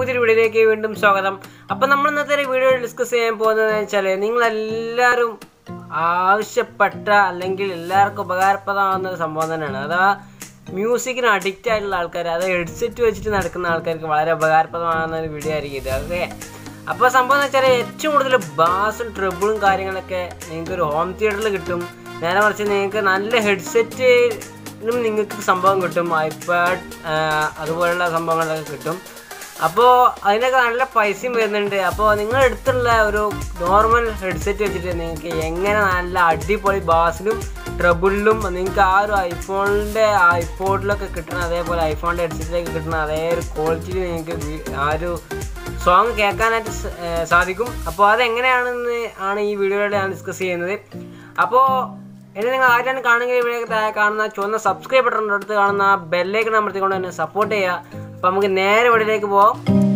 പുതിയൊരു വീഡിയോയിലേക്ക് വീണ്ടും സ്വാഗതം അപ്പം നമ്മൾ ഇന്നത്തെ ഒരു വീഡിയോ ഡിസ്കസ് ചെയ്യാൻ പോകുന്നത് വെച്ചാൽ നിങ്ങളെല്ലാവരും ആവശ്യപ്പെട്ട അല്ലെങ്കിൽ എല്ലാവർക്കും ഉപകാരപ്രദമാകുന്ന ഒരു സംഭവം തന്നെയാണ് അതാ മ്യൂസിക്കിന് അഡിക്റ്റ് ആയിട്ടുള്ള ആൾക്കാർ അത് ഹെഡ്സെറ്റ് വെച്ചിട്ട് നടക്കുന്ന ആൾക്കാർക്ക് വളരെ ഉപകാരപ്രദമാകുന്ന ഒരു വീഡിയോ ആയിരിക്കും ഇത് ഓക്കെ അപ്പോൾ സംഭവം എന്ന് വെച്ചാൽ ഏറ്റവും കൂടുതൽ ബാസും ട്രിബിളും കാര്യങ്ങളൊക്കെ നിങ്ങൾക്ക് ഒരു ഹോം തിയേറ്ററിൽ കിട്ടും നേരെ മറിച്ച് നിങ്ങൾക്ക് നല്ല ഹെഡ്സെറ്റിനും നിങ്ങൾക്ക് സംഭവം കിട്ടും ഐപാഡ് അതുപോലുള്ള സംഭവങ്ങളൊക്കെ കിട്ടും അപ്പോൾ അതിനൊക്കെ നല്ല പൈസയും വരുന്നുണ്ട് അപ്പോൾ നിങ്ങളുടെ അടുത്തുള്ള ഒരു നോർമൽ ഹെഡ്സെറ്റ് വെച്ചിട്ട് നിങ്ങൾക്ക് എങ്ങനെ നല്ല അടിപൊളി ബാസിലും ട്രബിളിലും നിങ്ങൾക്ക് ആ ഒരു ഐഫോണിൻ്റെ ഐപോഡിലൊക്കെ കിട്ടുന്ന അതേപോലെ ഐഫോണിൻ്റെ ഹെഡ്സെറ്റിലേക്ക് കിട്ടുന്ന അതേ ഒരു ക്വാളിറ്റിയിൽ നിങ്ങൾക്ക് വി- ആ ഒരു സോങ് കേൾക്കാനായിട്ട് സ- ഏർ സാധിക്കും അപ്പോൾ അതെങ്ങനെയാണെന്ന് ആണ് ഈ വീഡിയോയിലൂടെ ഞാൻ ഡിസ്കസ് ചെയ്യുന്നത് അപ്പോൾ എന്നെ നിങ്ങൾ ആരാണ് കാണുമെങ്കിൽ ഇവിടെ താഴെ കാണുന്ന ചുവന്ന സബ്സ്ക്രൈബ് ബട്ടണിൻ്റെ അടുത്ത് കാണുന്ന ബെല്ലേക്ക് അമർത്തിക്കൊണ്ട് എന്നെ സപ്പോർട്ട് ചെയ്യുക അപ്പോൾ നമുക്ക് നേരെ വീഡിയോയിലേക്ക് പോവാം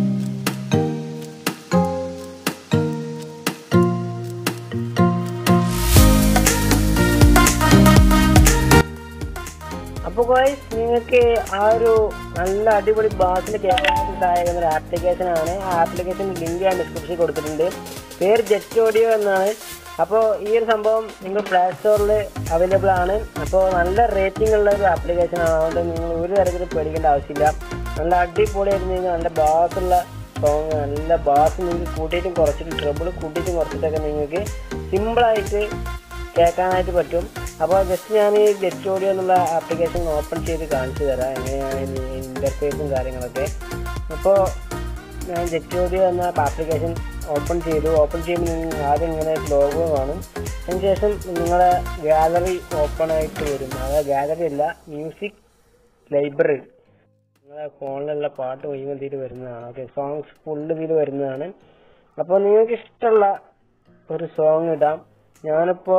അപ്പോൾ ഗോയ്സ് നിങ്ങൾക്ക് ആ ഒരു നല്ല അടിപൊളി ബാസിൽ കേൾക്കാനായിട്ട് സഹായിക്കുന്ന ഒരു ആപ്ലിക്കേഷൻ ആണ് ആ ആപ്ലിക്കേഷൻ ലിങ്ക് ഞാൻ ഡിസ്ക്രിപ്ഷനിൽ കൊടുത്തിട്ടുണ്ട് പേര് ജെറ്റ് ഓഡിയോ എന്നാണ് അപ്പോൾ ഈ ഒരു സംഭവം നിങ്ങൾ പ്ലേ സ്റ്റോറിൽ അവൈലബിൾ ആണ് അപ്പോൾ നല്ല റേറ്റിംഗ് ഉള്ള ഒരു ആപ്ലിക്കേഷൻ ആണ് അതുകൊണ്ട് നിങ്ങൾ ഒരു തരത്തിലും പേടിക്കേണ്ട ആവശ്യമില്ല നല്ല അടിപൊളിയായിട്ട് നിങ്ങൾ നല്ല ബാസുള്ള സോങ് നല്ല ബാസ് നിങ്ങൾക്ക് കൂട്ടിയിട്ടും കുറച്ചിട്ടും ട്രബിൾ കൂട്ടിയിട്ടും കുറച്ചിട്ടൊക്കെ നിങ്ങൾക്ക് സിമ്പിളായിട്ട് കേൾക്കാനായിട്ട് പറ്റും അപ്പോൾ ജസ്റ്റ് ഞാൻ ഈ ജെറ്റ് ഓഡിയോ എന്നുള്ള ആപ്ലിക്കേഷൻ ഓപ്പൺ ചെയ്ത് കാണിച്ചു തരാം എങ്ങനെയാണ് ഇൻ്റർഫേസും കാര്യങ്ങളൊക്കെ അപ്പോൾ ഞാൻ ജെറ്റ് ഓഡിയോ എന്ന ആപ്ലിക്കേഷൻ ഓപ്പൺ ചെയ്തു ഓപ്പൺ ചെയ്യുമ്പോൾ നിങ്ങൾ ആദ്യം ഇങ്ങനെ ലോഗോ കാണും അതിന് ശേഷം നിങ്ങളെ ഗാലറി ഓപ്പൺ ആയിട്ട് വരും അതായത് ഗാലറി അല്ല മ്യൂസിക് ലൈബ്രറി നിങ്ങളെ ഫോണിലുള്ള പാട്ട് മുഴുവൻ ഇതിൽ വരുന്നതാണ് ഓക്കെ സോങ്സ് ഫുള്ള് ഇതിൽ വരുന്നതാണ് അപ്പോൾ നിങ്ങൾക്ക് ഇഷ്ടമുള്ള ഒരു സോങ് ഇടാം ഞാനിപ്പോൾ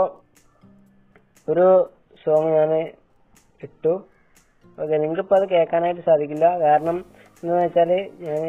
ഒരു സോങ് ഞാൻ ഇട്ടു ഓക്കെ നിങ്ങൾക്കിപ്പോൾ അത് കേൾക്കാനായിട്ട് സാധിക്കില്ല കാരണം എന്താണെന്ന് വെച്ചാൽ ഞാൻ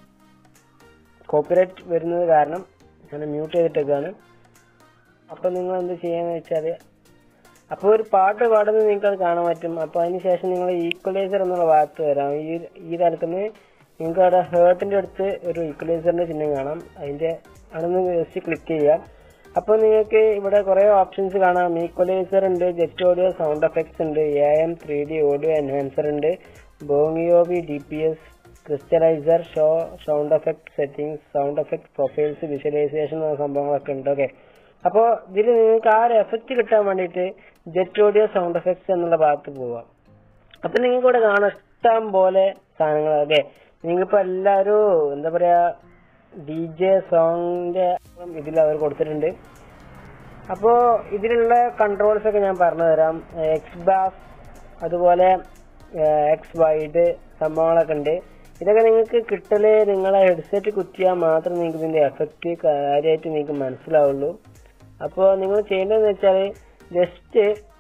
കോപ്പിറൈറ്റ് വരുന്നത് കാരണം ഞാൻ മ്യൂട്ട് ചെയ്തിട്ടേക്കാണ് അപ്പോൾ നിങ്ങൾ എന്ത് ചെയ്യാന്ന് വെച്ചാൽ അപ്പോൾ ഒരു പാട്ട് പാടുന്നത് നിങ്ങൾക്ക് അത് കാണാൻ പറ്റും അപ്പോൾ അതിന് ശേഷം നിങ്ങൾ ഈക്വലൈസർ എന്നുള്ള ഭാഗത്ത് വരാം ഈ ഈ തരത്തിന് നിങ്ങൾക്ക് അവിടെ ഹേർട്ടിൻ്റെ അടുത്ത് ഒരു ഈക്വലൈസറിൻ്റെ ചിഹ്നം കാണാം അതിൻ്റെ അവിടെ നിന്ന് ജസ്റ്റ് ക്ലിക്ക് ചെയ്യാം അപ്പോൾ നിങ്ങൾക്ക് ഇവിടെ കുറേ ഓപ്ഷൻസ് കാണാം ഈക്വലൈസർ ഉണ്ട് ജെറ്റ് ഓഡിയോ സൗണ്ട് എഫക്ട്സ് ഉണ്ട് A M three D audio enhancer ഉണ്ട് ബോങ്ങിയോബി D P S crystaliser show sound effect settings sound effect profiles visualisation എന്ന സംഭവങ്ങളൊക്കെ ഉണ്ട് ഓക്കെ അപ്പോൾ ഇതിൽ നിങ്ങൾക്ക് ആ ഒരു എഫക്റ്റ് കിട്ടാൻ വേണ്ടിയിട്ട് ജെറ്റ് ഓഡിയോ സൗണ്ട് എഫക്ട്സ് എന്നുള്ള ഭാഗത്ത് പോവാം അപ്പൊ നിങ്ങൾക്ക് ഇവിടെ കാണാം ഇഷ്ടം പോലെ സാധനങ്ങൾ അതെ നിങ്ങൾക്കിപ്പോ എല്ലാവരും എന്താ പറയാ ഡി ജെ സോങ്ങിന്റെ ഇതിൽ അവർ കൊടുത്തിട്ടുണ്ട് അപ്പോ ഇതിലുള്ള കൺട്രോൾസ് ഒക്കെ ഞാൻ പറഞ്ഞു തരാം എക്സ് ബാസ് അതുപോലെ എക്സ് വൈഡ് സംഭവങ്ങളൊക്കെ ഉണ്ട് ഇതൊക്കെ നിങ്ങൾക്ക് കിട്ടല് നിങ്ങളെ ഹെഡ്സെറ്റ് കുത്തിയാൽ മാത്രം നിങ്ങൾക്ക് ഇതിന്റെ എഫക്റ്റ് കാര്യമായിട്ട് നിങ്ങൾക്ക് മനസ്സിലാവുള്ളൂ അപ്പോൾ നിങ്ങൾ ചെയ്യേണ്ടതെന്ന് വെച്ചാൽ ജസ്റ്റ്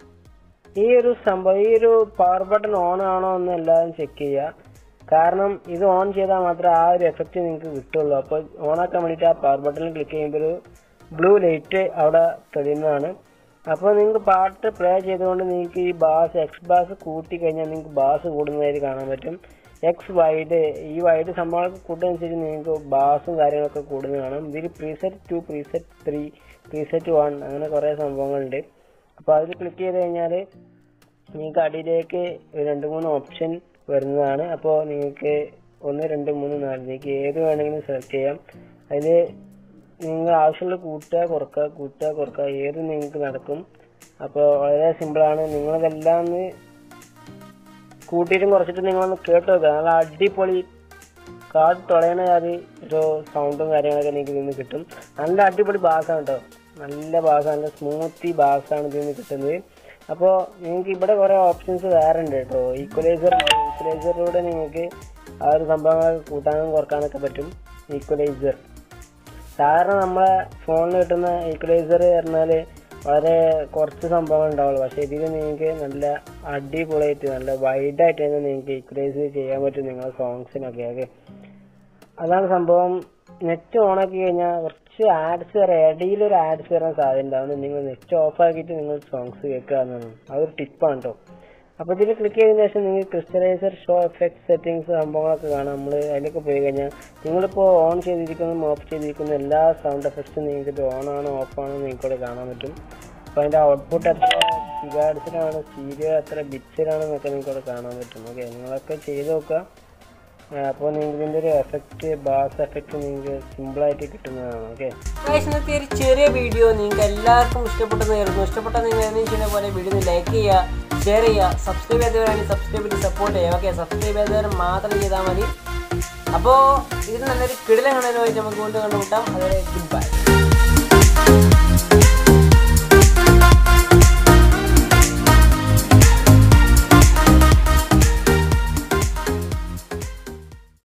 ഈ ഒരു സംഭവം ഈ ഒരു പവർ ബട്ടൺ ഓൺ ആണോ എന്ന് എല്ലാവരും ചെക്ക് ചെയ്യുക കാരണം ഇത് ഓൺ ചെയ്താൽ മാത്രമേ ആ ഒരു എഫക്റ്റ് നിങ്ങൾക്ക് കിട്ടുള്ളൂ അപ്പോൾ ഓൺ ആക്കാൻ വേണ്ടിയിട്ട് ആ പവർ ബട്ടണിൽ ക്ലിക്ക് ചെയ്യുമ്പോൾ ഒരു ബ്ലൂ ലൈറ്റ് അവിടെ തെളിയുന്നതാണ് അപ്പോൾ നിങ്ങൾക്ക് പാട്ട് പ്ലേ ചെയ്തുകൊണ്ട് നിങ്ങൾക്ക് ഈ ബാസ് എക്സ് ബാസ് കൂട്ടി കഴിഞ്ഞാൽ നിങ്ങൾക്ക് ബാസ് കൂടുന്നതായിട്ട് കാണാൻ പറ്റും എക്സ് വൈഡ് ഈ വൈഡ് സംഭവങ്ങളൊക്കെ കൂടുന്നതനുസരിച്ച് നിങ്ങൾക്ക് ബാസും കാര്യങ്ങളൊക്കെ കൂടുന്നത് കാണാം ഇതിൽ preset two preset three preset one അങ്ങനെ കുറേ സംഭവങ്ങളുണ്ട് അപ്പോൾ അതിൽ ക്ലിക്ക് ചെയ്ത് കഴിഞ്ഞാൽ നിങ്ങൾക്ക് അടിയിലേക്ക് രണ്ട് മൂന്ന് ഓപ്ഷൻ വരുന്നതാണ് അപ്പോൾ നിങ്ങൾക്ക് ഒന്ന് രണ്ട് മൂന്ന് നാല് നിങ്ങൾക്ക് ഏത് വേണമെങ്കിലും സെലക്ട് ചെയ്യാം അതിൽ നിങ്ങൾ ആവശ്യമുള്ള കൂട്ടുക കുറക്കുക കൂട്ടുക കുറക്കുക ഏത് നിങ്ങൾക്ക് നടക്കും അപ്പോൾ വളരെ സിമ്പിളാണ് നിങ്ങളതെല്ലാം ഒന്ന് കൂട്ടിയിട്ടും കുറച്ചിട്ടും നിങ്ങളൊന്ന് കേട്ട് നോക്കുക നല്ല അടിപൊളി കാട് തുളയണ അത് ഒരു സൗണ്ടും കാര്യങ്ങളൊക്കെ നിങ്ങൾക്ക് ഇതിൽ നിന്ന് കിട്ടും നല്ല അടിപൊളി ബാസാണ് കേട്ടോ നല്ല ബാസ് നല്ല സ്മൂത്തി ബാസാണ് ഇതിൽ നിന്ന് കിട്ടുന്നത് അപ്പോൾ നിങ്ങൾക്ക് ഇവിടെ കുറേ ഓപ്ഷൻസ് വേറെ ഉണ്ട് കേട്ടോ ഈക്വലൈസർ ഈക്വലൈസറിലൂടെ നിങ്ങൾക്ക് ആ ഒരു സംഭവങ്ങൾ കൂട്ടാനും കുറക്കാനൊക്കെ പറ്റും ഈക്വലൈസർ സാധാരണ നമ്മളെ ഫോണിൽ കിട്ടുന്ന ഈക്വലൈസർ പറഞ്ഞാൽ വളരെ കുറച്ച് സംഭവങ്ങൾ ഉണ്ടാവുള്ളൂ പക്ഷെ ഇതിൽ നിങ്ങൾക്ക് നല്ല അടിപൊളിയായിട്ട് നല്ല വൈഡായിട്ട് തന്നെ നിങ്ങൾക്ക് ഈക്വലൈസ് ചെയ്യാൻ പറ്റും നിങ്ങളുടെ സോങ്സിനൊക്കെ ഓക്കെ അതാണ് സംഭവം നെറ്റ് ഓൺ ആക്കി കഴിഞ്ഞാൽ കുറച്ച് ആഡ്സ് വരെ ഇടയിൽ ഒരു ആഡ്സ് വരാൻ സാധ്യത ഉണ്ടാവും നിങ്ങൾ നെറ്റ് ഓഫ് ആക്കിയിട്ട് നിങ്ങൾ സോങ്സ് കേൾക്കുക എന്നാണ് അതൊരു ടിപ്പാണ് കേട്ടോ അപ്പോൾ ഇതിൽ ക്ലിക്ക് ചെയ്തതിനു ശേഷം നിങ്ങൾക്ക് ക്രിസ്റ്റലൈസർ ഷോ എഫക്ട് സെറ്റിംഗ്സ് സംഭവങ്ങളൊക്കെ കാണാം നമ്മൾ അതിലൊക്കെ പോയി കഴിഞ്ഞാൽ നിങ്ങളിപ്പോൾ ഓൺ ചെയ്തിരിക്കുന്നതും ഓഫ് ചെയ്തിരിക്കുന്ന എല്ലാ സൗണ്ട് എഫക്ട്സും നിങ്ങൾക്ക് ഇത് ഓൺ ആണോ ഓഫ് ആണോ നിങ്ങൾക്ക് ഇവിടെ കാണാൻ പറ്റും അപ്പോൾ അതിൻ്റെ ഔട്ട്പുട്ട് എത്ര ഗിഗാഡ്സിലാണ് സ്റ്റീരിയോ എത്ര ബിറ്റ്സിലാണെന്നൊക്കെ നിങ്ങൾക്ക് ഇവിടെ കാണാൻ പറ്റും ഓക്കെ നിങ്ങളൊക്കെ ചെയ്ത് നോക്കുക അപ്പോൾ നിങ്ങൾക്ക് ഇതിൻ്റെ ഒരു എഫക്റ്റ് ബാസ് എഫക്റ്റ് നിങ്ങൾക്ക് സിമ്പിളായിട്ട് കിട്ടുന്നതാണ് ഓക്കെ ഇന്നത്തെ ഒരു ചെറിയ വീഡിയോ നിങ്ങൾക്ക് എല്ലാവർക്കും ഇഷ്ടപ്പെട്ടെന്ന് കരുതുന്നു ഇഷ്ടപ്പെട്ട നിങ്ങൾ എന്തെങ്കിലും ചെയ്യുന്ന പോലെ വീഡിയോ ലൈക്ക് ചെയ്യുക ഷെയർ ചെയ്യുക സബ്സ്ക്രൈബ് ചെയ്തവരാണെങ്കിൽ സബ്സ്ക്രൈബ് ചെയ്ത് സപ്പോർട്ട് ചെയ്യുക ഓക്കെ സബ്സ്ക്രൈബ് ചെയ്തവർ മാത്രം ചെയ്താൽ മതി അപ്പോൾ ഇത് നല്ലൊരു കിടിലം കാണാനുമായിട്ട് നമുക്ക് കൊണ്ട് കണ്ടുമുട്ടാം അതുവരെ ഗുഡ് ബൈ